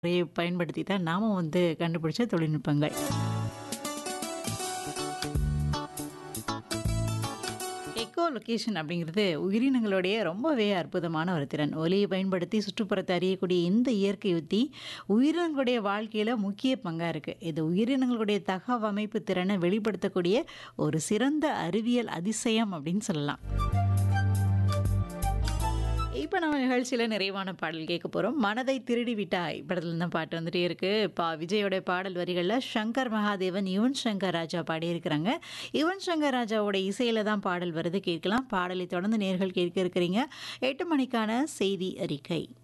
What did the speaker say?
முறையை பயன்படுத்தி தான் நாம வந்து கண்டுபிடிச்ச தொழில்நுட்பங்கள். எக்கோ லொகேஷன் அப்படிங்கிறது உயிரினங்களுடைய ரொம்பவே அற்புதமான ஒரு திறன். ஒலியை பயன்படுத்தி சுற்றுப்புறத்தை அறியக்கூடிய இந்த இயற்கை உத்தி உயிரினங்களுடைய வாழ்க்கையில முக்கிய பங்கா இருக்கு. இது உயிரினங்களுடைய தகவமைப்பு திறனை வெளிப்படுத்தக்கூடிய ஒரு சிறந்த அறிவியல் அதிசயம் அப்படின்னு சொல்லலாம். இப்ப நம்ம நிகழ்ச்சியில நிறைவான பாடல் கேட்க போறோம். "மனதை திருடி விட்டாய்" படத்துல இருந்து பாட்டு வந்துட்டே இருக்கு. பா விஜயோட பாடல் வரிகள்ல சங்கர் மகாதேவன், யுவன் சங்கர் ராஜா பாடியிருக்கிறாங்க. யுவன் சங்கர் ராஜாவோட இசையில தான் பாடல் வருது கேட்கலாம். பாடலை தொடர்ந்து நேயர்கள் கேட்க இருக்கிறீங்க. 8 மணிக்கான செய்தி அறிக்கை.